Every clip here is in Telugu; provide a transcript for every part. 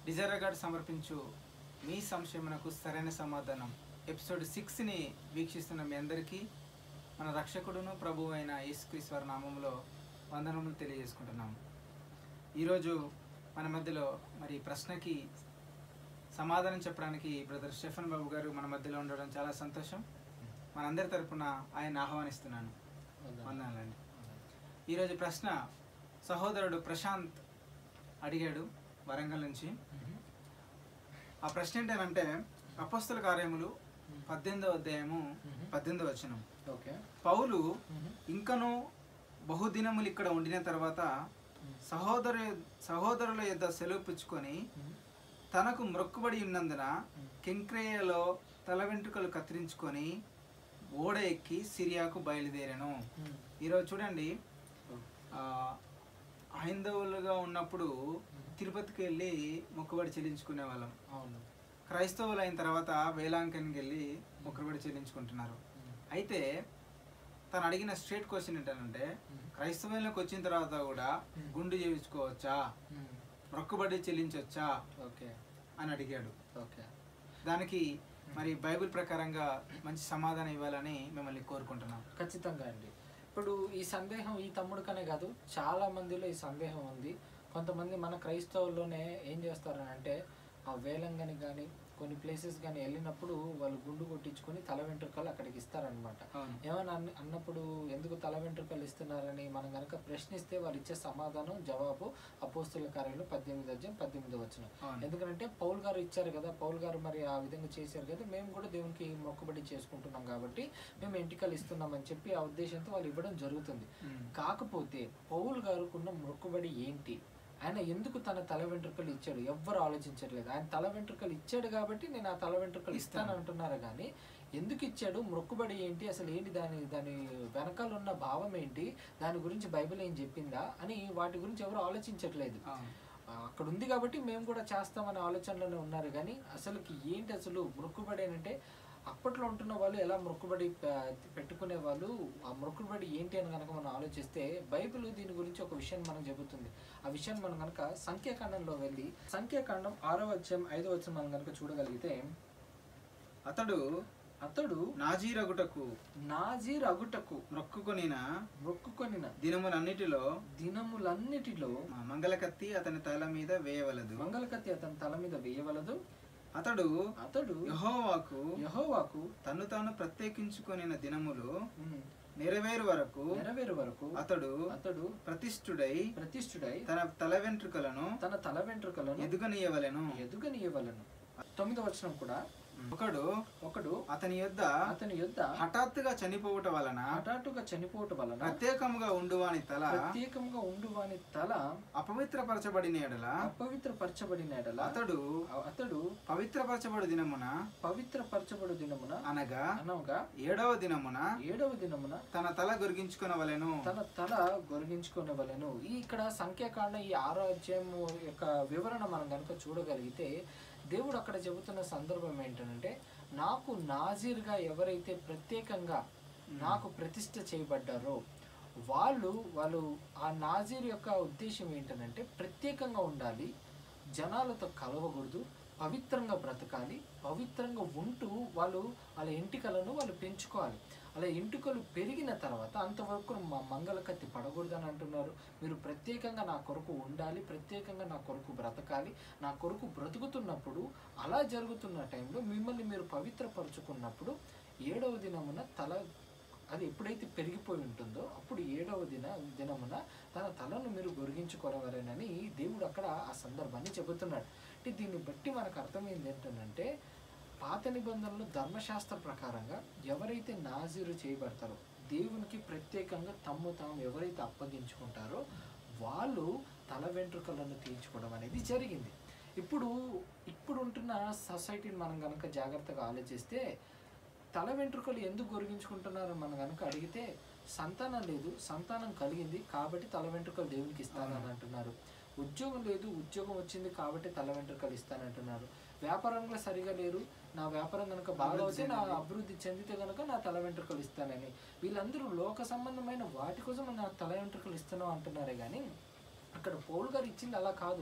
డిజైర్ గారు సమర్పించు మీ సంశయమునకు సరైన సమాధానం ఎపిసోడ్ సిక్స్ని వీక్షిస్తున్న మీ అందరికీ మన రక్షకుడును ప్రభు అయిన యేసుక్రీశ్వర నామంలో వందనములు తెలియజేసుకుంటున్నాము ఈరోజు మన మధ్యలో మరి ఈ ప్రశ్నకి సమాధానం చెప్పడానికి బ్రదర్ స్టెఫన్ బాబు గారు మన మధ్యలో ఉండడం చాలా సంతోషం మనందరి తరపున ఆయన ఆహ్వానిస్తున్నాను వందనాలండి ఈరోజు ప్రశ్న సహోదరుడు ప్రశాంత్ అడిగాడు వరంగల్ నుంచి ఆ ప్రశ్న ఏంటంటే అపస్తుల కార్యములు పద్దెనిమిదవ అధ్యాయము పద్దెనిమిదవ వచనం ఓకే పౌలు ఇంకను బహుదినములు ఇక్కడ ఉండిన తర్వాత సహోదరు సహోదరుల యొద్ద సెలవు పుచ్చుకొని తనకు మొక్కుబడి ఉన్నందున కెంక్రేయలో తల వెంట్రుకలు కత్తిరించుకొని ఓడ ఎక్కి సిరియాకు బయలుదేరాను ఈరోజు చూడండి ఆ, హైందవులుగా ఉన్నప్పుడు తిరుపతికి వెళ్ళి మొక్కుబడి చెల్లించుకునే వాళ్ళం అవును క్రైస్తవులు అయిన తర్వాత వేలాంకన్కి వెళ్ళి మొక్కుబడి చెల్లించుకుంటున్నారు అయితే తను అడిగిన స్ట్రేట్ క్వశ్చన్ ఏంటంటే క్రైస్తవంలోకి వచ్చిన తర్వాత కూడా గుండు చేయించుకోవచ్చా మొక్కుబడి చెల్లించవచ్చా ఓకే అని అడిగాడు ఓకే దానికి మరి బైబిల్ ప్రకారంగా మంచి సమాధానం ఇవ్వాలని మిమ్మల్ని కోరుకుంటున్నాం ఖచ్చితంగా అండి ఇప్పుడు ఈ సందేహం ఈ తమ్ముడికనే కాదు చాలా మందిలో ఈ సందేహం ఉంది కొంతమంది మన క్రైస్తవుల్లోనే ఏం చేస్తారని అంటే ఆ వేలంగని కానీ కొన్ని ప్లేసెస్ కానీ వెళ్ళినప్పుడు వాళ్ళు గుండు కొట్టించుకొని తల వెంట్రుకలు అక్కడికి ఇస్తారనమాట అవును ఏమని అన్న- అన్నప్పుడు ఎందుకు తల వెంట్రుకలు ఇస్తున్నారని మనం కనుక ప్రశ్నిస్తే వాళ్ళు ఇచ్చే సమాధానం జవాబు అపోస్తుల కార్యాలు పద్దెనిమిది అధ్యాయం పద్దెనిమిది వచ్చిన అవును ఎందుకంటే పౌల్ గారు ఇచ్చారు కదా పౌల్ గారు మరి ఆ విధంగా చేశారు కదా మేము కూడా దేవునికి మొక్కుబడి చేసుకుంటున్నాం కాబట్టి మేము ఎంటికలు ఇస్తున్నామని చెప్పి ఆ ఉద్దేశంతో వాళ్ళు ఇవ్వడం జరుగుతుంది ఉమ్. కాకపోతే పౌల్ గారుకున్న మొక్కుబడి ఏంటి ఆయన ఎందుకు తన తల వెంట్రుకలు ఇచ్చాడు ఎవ్వరు ఆలోచించట్లేదు ఆయన తల వెంట్రుకలు ఇచ్చాడు కాబట్టి నేను ఆ తల వెంట్రుకలు ఇస్తాను అంటున్నారు కానీ ఎందుకు ఇచ్చాడు మొక్కుబడి ఏంటి అసలు ఏంటి దాని దాని వెనకాల ఉన్న భావం ఏంటి దాని గురించి బైబిల్ ఏం చెప్పిందా అని వాటి గురించి ఎవరు ఆలోచించట్లేదు అవును ఆ, అక్కడ ఉంది కాబట్టి మేము కూడా చేస్తామనే ఆలోచనలోనే ఉన్నారు కానీ అసలుకి ఏంటి అసలు మొక్కుబడి అని అంటే అప్పట్లో ఉంటున్న వాళ్ళు ఎలా మొక్కుబడి ప- పెట్టుకునే వాళ్ళు ఆ మొక్కుబడి ఏంటి అని కనుక మనం ఆలోచిస్తే బైబిల్ దీని గురించి ఒక విషయం మనకు చెబుతుంది ఆ విషయాన్ని మనం కనుక సంఖ్యాకాండంలో వెళ్ళి సంఖ్యాకాండం ఆరో అధ్యాయం ఐదో వచ్చిన మనం కనుక చూడగలిగితే అతడు అతడు నాజీరగుటకు నాజీర్ అగుటకు మొక్కుకొనిన మొక్కుకొనిన దినములన్నిటిలో దినములన్నిటిలో మా మంగళకత్తి అతని తల మీద వేయవలదు మంగళకత్తి అతని తల మీద వేయవలదు అతడు అతడు యహోవాకు యహోవాకు తను తాను ప్రత్యేకించుకొనిన దినములు ఉమ్, నెరవేరు వరకు నెరవేరు వరకు అతడు అతడు ప్రతిష్ఠుడై ప్రతిష్ఠుడై తన తల వెంట్రుకలను తన తల వెంట్రుకలను ఎదుగనీయవలెను ఎదుగనీయవలను తొమ్మిదో వచనం కూడా ఒకడు ఒకడు అతని యొద్ద అతని యొద్ద హఠాత్తుగా చనిపోవటం వలన హఠాత్తుగా చనిపోవటం వలన ప్రత్యేకముగా ఉండువాని తల ప్రత్యేకంగా ఉండు వాని తల అపవిత్రపరచబడిన ఎడల అపవిత్రపరచబడిన ఎడల అతడు అతడు పవిత్రపరచబడు దినమున పవిత్రపరచబడు దినమున అనగా అనగా ఏడవ దినమున ఏడవ దినమున తన తల గొరిగించుకొనవలెను తన తల గొరిగించుకునేవలను ఈ ఇక్కడ సంఖ్యాకాండ ఈ ఆరో అధ్యాయం యొక్క వివరణ మనం కనుక చూడగలిగితే దేవుడు అక్కడ చెబుతున్న సందర్భం ఏంటంటే నాకు నాజీర్గా ఎవరైతే ప్రత్యేకంగా నాకు ప్రతిష్ఠ చేయబడ్డారో వాళ్ళు వాళ్ళు ఆ నాజీర్ యొక్క ఉద్దేశం ఏంటంటే ప్రత్యేకంగా ఉండాలి జనాలతో కలవకూడదు పవిత్రంగా బ్రతకాలి పవిత్రంగా ఉంటూ వాళ్ళు వాళ్ళ ఎంటికలను వాళ్ళు పెంచుకోవాలి అలా ఎంటుకలు పెరిగిన తర్వాత అంతవరకు మా మంగళ కత్తి పడకూడదని అంటున్నారు మీరు ప్రత్యేకంగా నా కొరకు ఉండాలి ప్రత్యేకంగా నా కొరకు బ్రతకాలి నా కొరకు బ్రతుకుతున్నప్పుడు అలా జరుగుతున్న టైంలో మిమ్మల్ని మీరు పవిత్రపరుచుకున్నప్పుడు ఏడవ దినమున తల అది ఎప్పుడైతే పెరిగిపోయి ఉంటుందో అప్పుడు ఏడవ దిన దినమున తన తలను మీరు గొరిగించుకోవాలనని దేవుడు అక్కడ ఆ సందర్భాన్ని చెబుతున్నాడు అంటే దీన్ని బట్టి మనకు అర్థమైంది ఏంటంటే పాత నిబంధనలు ధర్మశాస్త్ర ప్రకారంగా ఎవరైతే నాజీరు చేయబడతారో దేవునికి ప్రత్యేకంగా తమ్ము తాము ఎవరైతే అప్పగించుకుంటారో వాళ్ళు తల వెంట్రుకలను తీయించుకోవడం అనేది జరిగింది ఇప్పుడు ఇప్పుడు ఉంటున్న సొసైటీని మనం కనుక జాగ్రత్తగా ఆలోచిస్తే తల వెంట్రుకలు ఎందుకు గొరిగించుకుంటున్నారు మనం కనుక అడిగితే సంతానం లేదు సంతానం కలిగింది కాబట్టి తల వెంట్రుకలు దేవునికి ఇస్తానని అంటున్నారు ఉద్యోగం లేదు ఉద్యోగం వచ్చింది కాబట్టి తల వెంట్రుకలు ఇస్తానంటున్నారు వ్యాపారంలో సరిగా లేరు నా వ్యాపారం కనుక బాగా అభివృద్ధి అవుతే నా చెందింది. అభివృద్ధి చెందితే కనుక నా తల వెంట్రుకలు ఇస్తానని వీళ్ళందరూ లోక సంబంధమైన వాటి కోసం నా తల వెంట్రుకలు ఇస్తున్నాం అంటున్నారే కానీ అక్కడ పౌల్ గారు ఇచ్చింది అలా కాదు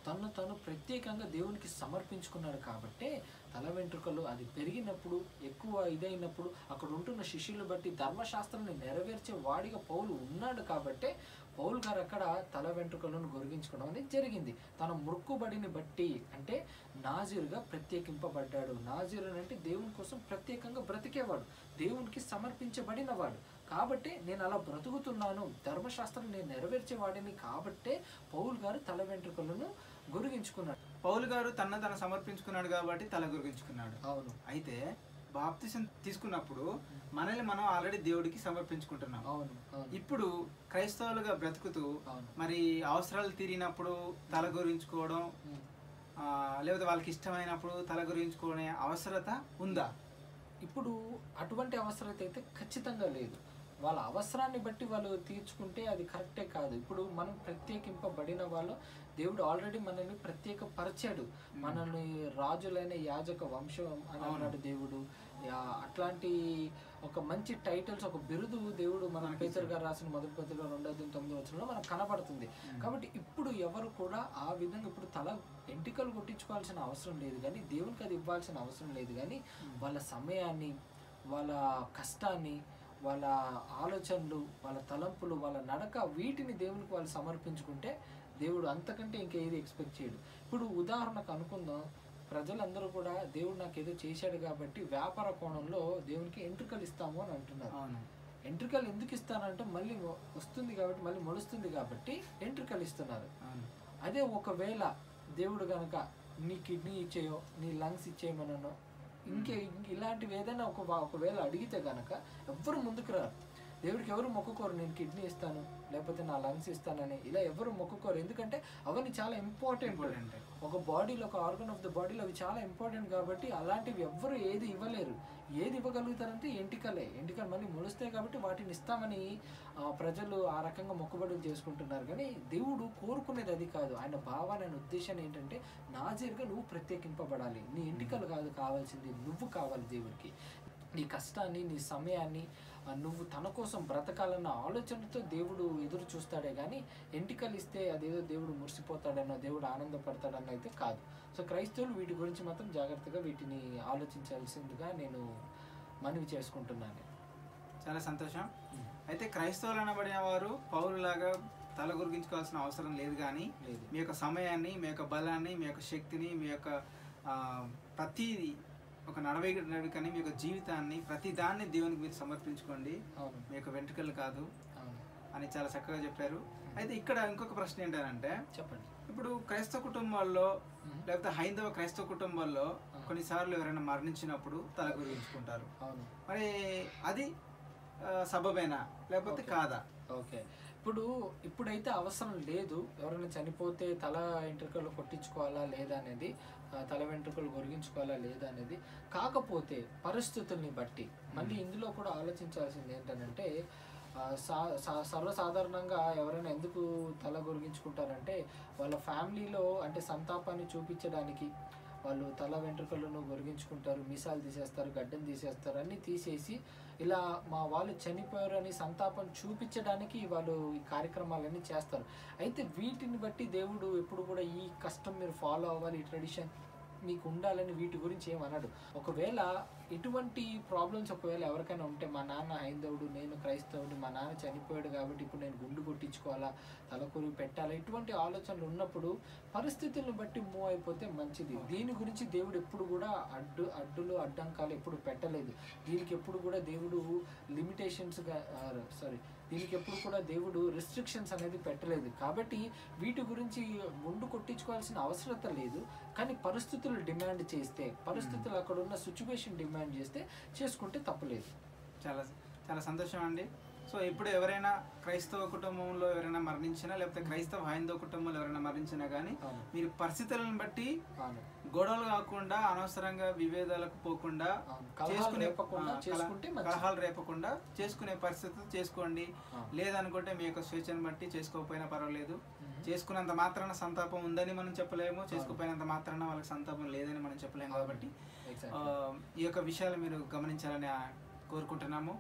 తను తను ప్రత్యేకంగా దేవునికి సమర్పించుకున్నాడు కాబట్టే తల వెంట్రుకలు అది పెరిగినప్పుడు ఎక్కువ ఇదైనప్పుడు అక్కడ ఉంటున్న శిష్యులు బట్టి ధర్మశాస్త్రాన్ని నెరవేర్చే వాడిగా పౌలు ఉన్నాడు కాబట్టే పౌలు గారు అక్కడ తల వెంట్రుకలను గొరిగించుకోవడం అనేది జరిగింది తన మృక్కుబడిని బట్టి అంటే నాజీరుగా ప్రత్యేకింపబడ్డాడు నాజీరు అంటే దేవుని కోసం ప్రత్యేకంగా బ్రతికేవాడు దేవునికి సమర్పించబడినవాడు కాబట్టి నేను అలా బ్రతుకుతున్నాను ధర్మశాస్త్రం నేను నెరవేర్చేవాడిని కాబట్టే పౌలు గారు తల వెంట్రుకలను గొరిగించుకున్నాడు పౌలు గారు తన తను సమర్పించుకున్నాడు కాబట్టి తల గురిగించుకున్నాడు అవును అయితే బాప్తిసం తీసుకున్నప్పుడు మనల్ని మనం ఆల్రెడీ దేవుడికి సమర్పించుకుంటున్నాం అవును అవును ఇప్పుడు క్రైస్తవులుగా బ్రతుకుతూ అవును మరి అవసరాలు తీరినప్పుడు తల గురించుకోవడం ఉమ్. ఆ, లేకపోతే వాళ్ళకి ఇష్టమైనప్పుడు తల గురించుకునే అవసరత ఉందా ఇప్పుడు అటువంటి అవసరత అయితే ఖచ్చితంగా లేదు వాళ్ళ అవసరాన్ని బట్టి వాళ్ళు తీర్చుకుంటే అది కరెక్టే కాదు ఇప్పుడు మనం ప్రత్యేకింపబడిన వాళ్ళు దేవుడు ఆల్రెడీ మనల్ని ప్రత్యేక పరిచాడు మనల్ని రాజులైన యాజక వంశం అని అవును. అన్నాడు దేవుడు యా- అట్లాంటి ఒక మంచి టైటిల్స్ ఒక బిరుదు దేవుడు మన మనకి పేదర్ గారు రాసిన మొదటి పత్రిక రెండో దీని తొమ్మిది వచ్చిన మనకు కనబడుతుంది కాబట్టి ఇప్పుడు ఎవరు కూడా ఆ విధంగా ఇప్పుడు తల ఎంటికలు కొట్టించుకోవాల్సిన అవసరం లేదు కానీ దేవునికి అది ఇవ్వాల్సిన అవసరం లేదు కానీ వాళ్ళ సమయాన్ని వాళ్ళ కష్టాన్ని వాళ్ళ ఆలోచనలు వాళ్ళ తలంపులు వాళ్ళ నడక వీటిని దేవునికి వాళ్ళు సమర్పించుకుంటే దేవుడు అంతకంటే ఇంకేది ఎక్స్పెక్ట్ చేయడు ఇప్పుడు ఉదాహరణకు అనుకుందాం ప్రజలందరూ కూడా దేవుడు నాకు ఏదో చేశాడు కాబట్టి వ్యాపార కోణంలో దేవునికి ఎంట్రుకలు ఇస్తాము అని అంటున్నారు అవును ఎంట్రుకలు ఎందుకు ఇస్తానంటే మళ్ళీ మొ- వస్తుంది కాబట్టి మళ్ళీ మొలుస్తుంది కాబట్టి ఎంట్రుకలు ఇస్తున్నారు అవును అదే ఒకవేళ దేవుడు గనక నీ కిడ్నీ ఇచ్చేయో నీ లంగ్స్ ఇచ్చేయమనో ఇంకే ఇంక ఇలాంటివి ఏదైనా ఒక ఒకవేళ అడిగితే గనక ఎవ్వరు ముందుకు రారు దేవుడికి ఎవరు మొక్కుకోరు నేను కిడ్నీ ఇస్తాను లేకపోతే నా లంగ్స్ ఇస్తానని ఇలా ఎవరు మొక్కుకోరు ఎందుకంటే అవన్నీ చాలా ఇంపార్టెంట్ ఇంపార్టెంట్ ఒక బాడీలో ఒక ఆర్గన్ ఆఫ్ ద బాడీలో అవి చాలా ఇంపార్టెంట్ కాబట్టి అలాంటివి ఎవ్వరు ఏది ఇవ్వలేరు ఏది ఇవ్వగలుగుతారంటే ఎంటికలే ఎంటికలు మళ్ళీ మొలుస్తాయి కాబట్టి వాటిని ఇస్తామని ఆ, ప్రజలు ఆ రకంగా మొక్కుబడులు చేసుకుంటున్నారు కానీ దేవుడు కోరుకునేది అది కాదు ఆయన భావాన్ని ఆయన ఉద్దేశాన్ని ఏంటంటే నాజీరుగా నువ్వు ప్రత్యేకింపబడాలి నీ ఎంటికలు కాదు కావాల్సింది నువ్వు కావాలి దేవుడికి నీ కష్టాన్ని నీ సమయాన్ని ఆ, నువ్వు తన కోసం బ్రతకాలన్న ఆలోచనతో దేవుడు ఎదురు చూస్తాడే కానీ ఎంటికలు ఇస్తే అదేదో దేవుడు మురిసిపోతాడనో దేవుడు ఆనందపడతాడనో అయితే కాదు సో క్రైస్తవులు వీటి గురించి మాత్రం జాగ్రత్తగా వీటిని ఆలోచించాల్సిందిగా నేను మనవి చేసుకుంటున్నాను చాలా సంతోషం అయితే క్రైస్తవులు అనబడిన వారు పౌరులాగా తల గురిగించుకోవాల్సిన అవసరం లేదు కానీ లేదు మీ యొక్క సమయాన్ని మీ యొక్క బలాన్ని మీ యొక్క శక్తిని మీ యొక్క ఆ, ప్రతిది ఒక నడవడికని మీ యొక్క జీవితాన్ని ప్రతి దాన్ని దేవునికి మీరు సమర్పించుకోండి అవును మీ యొక్క వెంట్రుకలు కాదు అవును అని చాలా చక్కగా చెప్పారు అయితే ఇక్కడ ఇంకొక ప్రశ్న ఏంటంటే చెప్పండి ఇప్పుడు క్రైస్తవ కుటుంబాల్లో మ్మ్. లేకపోతే హైందవ క్రైస్తవ కుటుంబాల్లో ఆ. కొన్నిసార్లు ఎవరైనా మరణించినప్పుడు తల గురించుకుంటారు అవును మరి అది ఆ, సబబేనా లేకపోతే ఓకే. కాదా ఓకే ఇప్పుడు ఇప్పుడైతే అవసరం లేదు ఎవరైనా చనిపోతే తల వెంట్రుకలు కొట్టించుకోవాలా లేదా అనేది ఆ, తల వెంట్రుకలు గొరిగించుకోవాలా లేదా అనేది కాకపోతే పరిస్థితుల్ని బట్టి మళ్ళీ ఇందులో కూడా ఆలోచించాల్సింది ఏంటంటే ఆ, సా- సా- సర్వసాధారణంగా ఎవరైనా ఎందుకు తల గొరిగించుకుంటారంటే వాళ్ళ ఫ్యామిలీలో అంటే సంతాపాన్ని చూపించడానికి వాళ్ళు తల వెంట్రుకలను గొరిగించుకుంటారు మీసాలు తీసేస్తారు గడ్డం తీసేస్తారు అన్నీ తీసేసి ఇలా మా వాళ్ళు చనిపోయారు అని సంతాపం చూపించడానికి వాళ్ళు ఈ కార్యక్రమాలన్నీ చేస్తారు అయితే వీటిని బట్టి దేవుడు ఎప్పుడు కూడా ఈ కష్టం మీరు ఫాలో అవ్వాలి ఈ ట్రెడిషన్ మీకు ఉండాలని వీటి గురించి ఏమన్నాడు ఒకవేళ ఇటువంటి ప్రాబ్లమ్స్ ఒకవేళ ఎవరికైనా ఉంటే మా నాన్న హైందవుడు నేను క్రైస్తవుడు మా నాన్న చనిపోయాడు కాబట్టి ఇప్పుడు నేను గుండు కొట్టించుకోవాలా తలకూరి పెట్టాలా ఇటువంటి ఆలోచనలు ఉన్నప్పుడు పరిస్థితులను బట్టి మూవ్ అయిపోతే మంచిది దీని గురించి దేవుడు ఎప్పుడు కూడా అడ్డు అడ్డులు అడ్డంకాలు ఎప్పుడు పెట్టలేదు దీనికి ఎప్పుడు కూడా దేవుడు లిమిటేషన్స్గా సారీ దీనికి ఎప్పుడు కూడా దేవుడు రిస్ట్రిక్షన్స్ అనేది పెట్టలేదు కాబట్టి వీటి గురించి ముందు కొట్టించుకోవాల్సిన అవసరత లేదు కానీ పరిస్థితులు డిమాండ్ చేస్తే పరిస్థితులు అక్కడ ఉన్న సిచ్యువేషన్ డిమాండ్ చేస్తే చేసుకుంటే తప్పులేదు చాలా చాలా సంతోషం అండి సో ఇప్పుడు ఎవరైనా క్రైస్తవ కుటుంబంలో ఎవరైనా మరణించినా లేకపోతే క్రైస్తవ హైందవ కుటుంబంలో ఎవరైనా మరణించినా కానీ అవును మీరు పరిస్థితులను బట్టి అవును గొడవలు కాకుండా అనవసరంగా విభేదాలకు పోకుండా అవును. కలహాలు చేసుకునే రేపకుండా ఆ, కల- చేసుకుంటే మంచిది. కలహాలు రేపకుండా చేసుకునే పరిస్థితి చేసుకోండి అవును. లేదనుకుంటే మీ యొక్క స్వేచ్ఛను బట్టి చేసుకోకపోయినా పర్వాలేదు మ్మ్. చేసుకున్నంత మాత్రాన సంతాపం ఉందని మనం చెప్పలేము చేసుకోకపోయినంత మాత్రాన వాళ్ళకి సంతాపం లేదని మనం చెప్పలేము కాబట్టి Exactly. ఆ, ఈ యొక్క విషయాలు మీరు గమనించాలని ఆ, కోరుకుంటున్నాము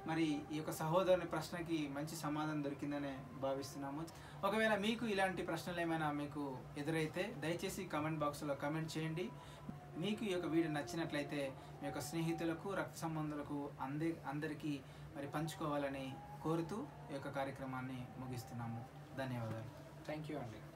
మరి ఈ యొక్క సహోదరుని ప్రశ్నకి మంచి సమాధానం దొరికిందని భావిస్తున్నాము ఒకవేళ మీకు ఇలాంటి ప్రశ్నలు ఏమైనా మీకు ఎదురైతే దయచేసి కామెంట్ బాక్స్లో కామెంట్ చేయండి మీకు ఈ యొక్క వీడియో నచ్చినట్లయితే మీ యొక్క స్నేహితులకు రక్త సంబంధులకు అందే అందరికీ మరి పంచుకోవాలని కోరుతూ ఈ యొక్క కార్యక్రమాన్ని ముగిస్తున్నాము ధన్యవాదాలు థ్యాంక్ యూ అండి